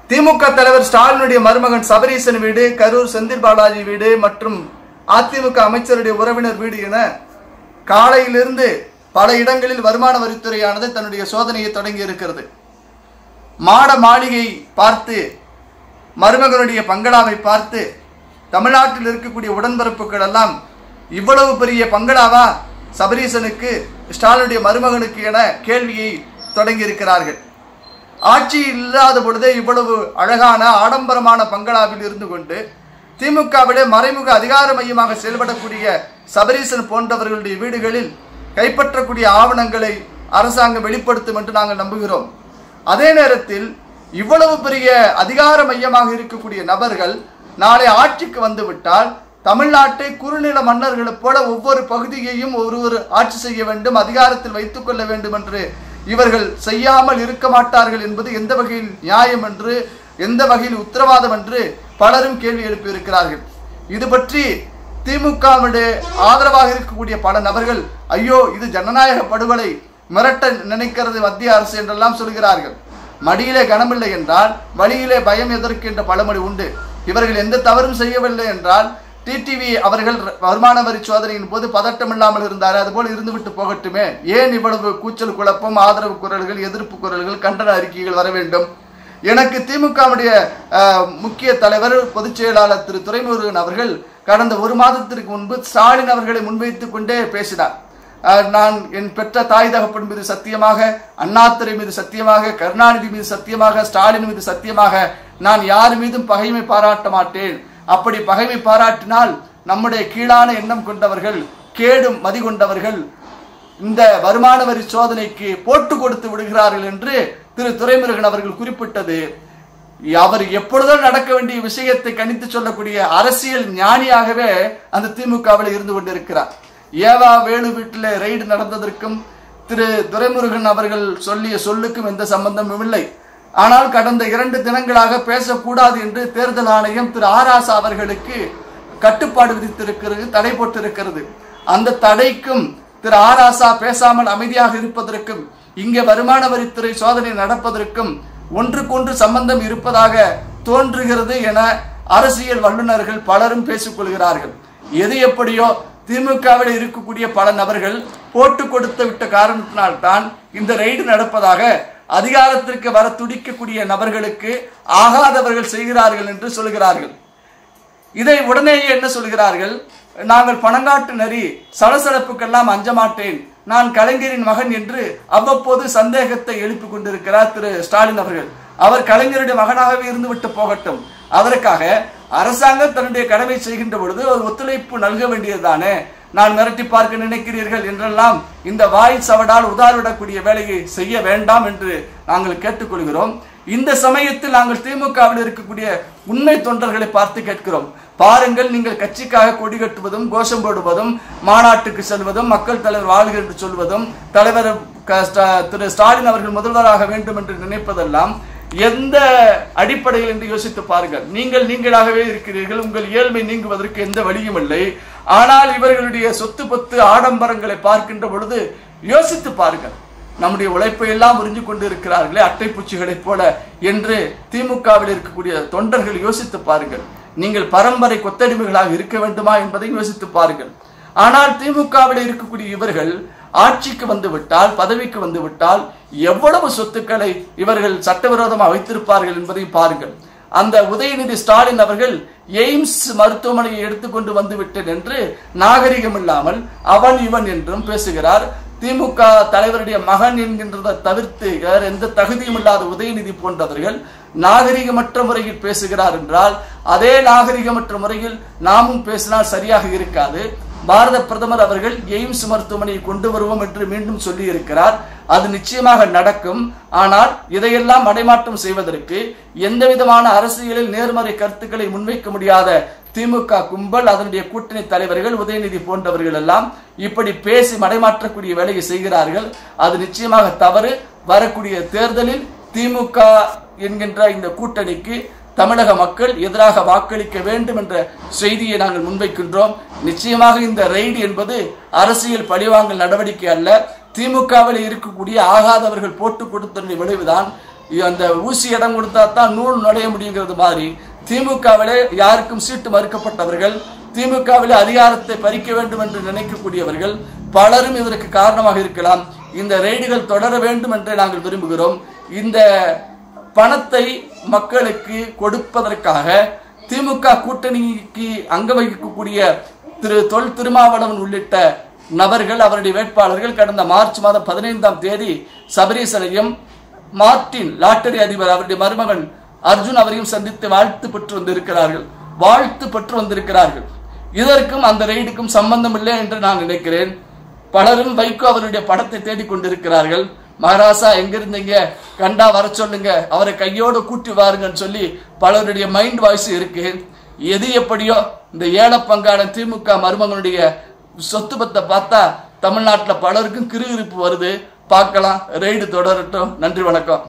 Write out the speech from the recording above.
திமுக தலைவர் ஸ்டாலினுடைய மருமகன் சபரீசன் வீடு கரூர் செந்தில் பாலாஜி வீடு மற்றும் அதிமுக அமைச்சருடைய உறவினர் வீடு என காலையிலிருந்து பல இடங்களில் வருமான வரித்துறையானது தன்னுடைய சோதனையை தொடங்கி இருக்கிறது மாட மாளிகை பார்த்து மருமகனுடைய பங்களாவை பார்த்து தமிழ்நாட்டில் இருக்கக்கூடிய உடன்பிறப்புகள் எல்லாம் இவ்வளவு பெரிய பங்களாவா சபரீசனுக்கு ஸ்டாலினுடைய மருமகனுக்கு என கேள்வியை தொடங்கி இருக்கிறார்கள் ஆட்சி இல்லாத பொழுதே இவ்வளவு அழகான ஆடம்பரமான பங்களாவில் இருந்து கொண்டு திமுகவிட மறைமுக அதிகார மையமாக செயல்படக்கூடிய சபரீசன் போன்றவர்களுடைய வீடுகளில் கைப்பற்றக்கூடிய ஆவணங்களை அரசாங்கம் வெளிப்படுத்தும் என்று நாங்கள் நம்புகிறோம் அதே நேரத்தில் இவ்வளவு பெரிய அதிகார மையமாக இருக்கக்கூடிய நபர்கள் நாளை ஆட்சிக்கு வந்துவிட்டால் தமிழ்நாட்டை குறுநில மன்னர்களைப் போல ஒவ்வொரு பகுதியையும் ஒருவர் ஆட்சி செய்ய வேண்டும் அதிகாரத்தில் வைத்துக் கொள்ள வேண்டும் என்று இவர்கள் செய்யாமல் இருக்க மாட்டார்கள் என்பது எந்த வகையில் நியாயம் என்று எந்த வகையில் உத்தரவாதம் என்று பலரும் கேள்வி எழுப்பியிருக்கிறார்கள் இது பற்றி திமுகவுடைய ஆதரவாக இருக்கக்கூடிய பல நபர்கள் ஐயோ இது ஜனநாயக படுகொலை மிரட்ட நினைக்கிறது மத்திய அரசு என்றெல்லாம் சொல்கிறார்கள் மடியிலே கனமில்லை என்றால் வழியிலே பயம் எதற்கு என்ற பழமொழி உண்டு இவர்கள் எந்த தவறும் செய்யவில்லை என்றால் டிடிவி அவர்கள் வருமான வரி சோதனையின் போது பதட்டம் இல்லாமல் இருந்தார் அதுபோல் இருந்துவிட்டு போகட்டுமே ஏன் இவ்வளவு கூச்சல் குழப்பம் ஆதரவு குரல்கள் எதிர்ப்பு குரல்கள் கண்டன அறிக்கைகள் வர வேண்டும் எனக்கு திமுகவுடைய அஹ், முக்கிய தலைவர் பொதுச் செயலாளர் திரு துரைமுருகன் அவர்கள் கடந்த ஒரு மாதத்திற்கு முன்பு ஸ்டாலின் அவர்களை முன்வைத்துக் கொண்டே பேசினார் அஹ், நான் என் பெற்ற தாய் தகப்பன் மீது சத்தியமாக அண்ணாதுரை மீது சத்தியமாக கருணாநிதி மீது சத்தியமாக ஸ்டாலின் மீது சத்தியமாக நான் யார் மீதும் பகைமை பாராட்ட மாட்டேன் அப்படி பகைமை பாராட்டினால் நம்முடைய கீழான எண்ணம் கொண்டவர்கள் கேடும் மதி கொண்டவர்கள் இந்த வருமான வரி சோதனைக்கு போட்டு கொடுத்து விடுகிறார்கள் என்று திரு துரைமுருகன் அவர்கள் குறிப்பிட்டது அவர் எப்பொழுதும் நடக்க வேண்டிய விஷயத்தை கணித்து சொல்லக்கூடிய அரசியல் ஞானியாகவே அந்த திமுகவில் இருந்து கொண்டிருக்கிறார் ஏவா வேலு வீட்டில் ரெய்டு நடந்ததற்கும் திரு துரைமுருகன் அவர்கள் சொல்லிய சொல்லுக்கும் எந்த சம்பந்தமும் இல்லை ஆனால் கடந்த இரண்டு தினங்களாக பேசக்கூடாது என்று தேர்தல் ஆணையம் திரு ஆராசா அவர்களுக்கு கட்டுப்பாடு விதித்திருக்கிறது தடை போட்டிருக்கிறது அந்த தடைக்கும் திரு ஆராசா பேசாமல் அமைதியாக இருப்பதற்கும் இங்கே வருமான வரித்துறை சோதனை நடப்பதற்கும் ஒன்றுக்கொன்று சம்பந்தம் இருப்பதாக தோன்றுகிறது என அரசியல் வல்லுநர்கள் பலரும் பேசிக்கொள்கிறார்கள் எது எப்படியோ திமுகவில் இருக்கக்கூடிய பல நபர்கள் போட்டு கொடுத்து விட்ட காரணத்தினால்தான் இந்த ரெய்டு நடப்பதாக அதிகாரத்திற்கு வர துடிக்கக்கூடிய நபர்களுக்கு ஆகாதவர்கள் செய்கிறார்கள் என்று சொல்கிறார்கள் இதை உடனேயே என்ன சொல்கிறார்கள் நாங்கள் பணங்காட்டு நரி சலசலப்புக்கெல்லாம் அஞ்ச மாட்டேன் நான் கலைஞரின் மகன் என்று அவ்வப்போது சந்தேகத்தை எழுப்பிக் கொண்டிருக்கிறார் திரு ஸ்டாலின் அவர்கள் அவர் கலைஞருடைய மகனாகவே இருந்துவிட்டு போகட்டும் அதற்காக அரசாங்கம் தன்னுடைய கடமை செய்கின்ற பொழுது ஒரு ஒத்துழைப்பு நல்க வேண்டியதுதானே நான் மிரட்டி பார்க்க நினைக்கிறீர்கள் என்றெல்லாம் இந்த வாய் சவடால் உதாரிடக்கூடிய வேலையை செய்ய வேண்டாம் என்று நாங்கள் கேட்டுக்கொள்கிறோம் இந்த சமயத்தில் நாங்கள் திமுகவில் இருக்கக்கூடிய உண்மை தொண்டர்களை பார்த்து கேட்கிறோம் பாருங்கள் நீங்கள் கட்சிக்காக கொடி கட்டுவதும் கோஷம் போடுவதும் மாநாட்டுக்கு செல்வதும் மக்கள் தலைவர் வாழ்க என்று சொல்வதும் தலைவர் க- ஸ்டா- திரு ஸ்டாலின் அவர்கள் முதல்வராக வேண்டும் என்று நினைப்பதெல்லாம் எந்த அடிப்படையில் என்று யோசித்து பாருங்கள் நீங்கள் நீங்களாகவே இருக்கிறீர்கள் உங்கள் இயல்பை நீங்குவதற்கு எந்த வழியும் இல்லை ஆனால் இவர்களுடைய சொத்து பத்து ஆடம்பரங்களை பார்க்கின்ற பொழுது யோசித்து பாருங்கள் நம்முடைய உழைப்பை எல்லாம் உறிஞ்சு கொண்டு இருக்கிறார்களே அட்டைப்பூச்சிகளைப் போல என்று திமுகவில் இருக்கக்கூடிய தொண்டர்கள் யோசித்து பாருங்கள் நீங்கள் பரம்பரை கொத்தடிமைகளாக இருக்க வேண்டுமா என்பதை யோசித்து பாருங்கள் ஆனால் திமுகவில் இருக்கக்கூடிய இவர்கள் ஆட்சிக்கு வந்து விட்டால் பதவிக்கு வந்து விட்டால் எவ்வளவு சொத்துக்களை இவர்கள் சட்டவிரோதமாக வைத்திருப்பார்கள் என்பதை பாருங்கள் அந்த உதயநிதி ஸ்டாலின் அவர்கள் எய்ம்ஸ் மருத்துவமனையை எடுத்துக்கொண்டு வந்து விட்டேன் என்று நாகரிகம் இல்லாமல் அவன் இவன் என்றும் பேசுகிறார் திமுக தலைவருடைய மகன் என்கின்றதை தவிர்த்து வேற எந்த தகுதியும் இல்லாத உதயநிதி போன்றவர்கள் நாகரிகமற்ற முறையில் பேசுகிறார் என்றால் அதே நாகரிகமற்ற முறையில் நாமும் பேசினால் சரியாக இருக்காது பாரத பிரதமர் அவர்கள் எய்ம்ஸ் மருத்துவமனையை கொண்டு வருவோம் என்று மீண்டும் சொல்லி இருக்கிறார் அது நிச்சயமாக நடக்கும் ஆனால் இதையெல்லாம் மடைமாற்றம் செய்வதற்கு எந்த விதமான அரசியலில் நேர்மறை கருத்துக்களை முன்வைக்க முடியாத திமுக கும்பல் அதனுடைய கூட்டணி தலைவர்கள் உதயநிதி போன்றவர்கள் எல்லாம் இப்படி பேசி மடைமாற்றக்கூடிய வேலையை செய்கிறார்கள் அது நிச்சயமாக தவறு வரக்கூடிய தேர்தலில் திமுக என்கின்ற இந்த கூட்டணிக்கு தமிழக மக்கள் எதிராக வாக்களிக்க வேண்டும் என்ற செய்தியை நாங்கள் முன்வைக்கின்றோம் நிச்சயமாக இந்த ரெய்டு என்பது அரசியல் பழிவாங்கல் நடவடிக்கை அல்ல திமுகவில் இருக்கக்கூடிய ஆகாதவர்கள் போட்டு கொடுத்ததனுடைய விளைவுதான் அந்த ஊசி இடம் கொடுத்தா தான் நூல் நுழைய முடியுங்கிறது மாதிரி திமுகவிலே யாருக்கும் சீட்டு மறுக்கப்பட்டவர்கள் திமுகவிலே அதிகாரத்தை பறிக்க வேண்டும் என்று நினைக்கக்கூடியவர்கள் பலரும் இதற்கு காரணமாக இருக்கலாம் இந்த ரெய்டுகள் தொடர வேண்டும் என்று நாங்கள் விரும்புகிறோம் இந்த பணத்தை மக்களுக்கு கொடுப்பதற்காக திமுக கூட்டணிக்கு அங்க வகிக்கக்கூடிய திரு தொல் திருமாவளவன் உள்ளிட்ட நபர்கள் அவருடைய வேட்பாளர்கள் கடந்த மார்ச் மாதம் பதினைந்தாம் தேதி சபரீசனையும் மார்டின் லாட்டரி அதிபர் அவருடைய மருமகன் அர்ஜுன் அவரையும் சந்தித்து வாழ்த்து பெற்று வந்திருக்கிறார்கள் வாழ்த்து பெற்று வந்திருக்கிறார்கள் இதற்கும் அந்த ரெய்டுக்கும் சம்பந்தம் இல்லை என்று நான் நினைக்கிறேன் பலரும் வைகோ அவருடைய படத்தை தேடிக் கொண்டிருக்கிறார்கள் மகாராசா எங்க இருந்தீங்க கண்டா வர சொல்லுங்க அவரை கையோட கூட்டி வாருங்கன்னு சொல்லி பலருடைய மைண்ட் வாய்ஸ் இருக்கு எது எப்படியோ இந்த ஏழை பங்காளன் திமுக மருமகனுடைய சொத்து பத்தை பார்த்தா தமிழ்நாட்டில் பலருக்கும் கிருகிருப்பு வருது பார்க்கலாம் ரெய்டு தொடரட்டும் நன்றி வணக்கம்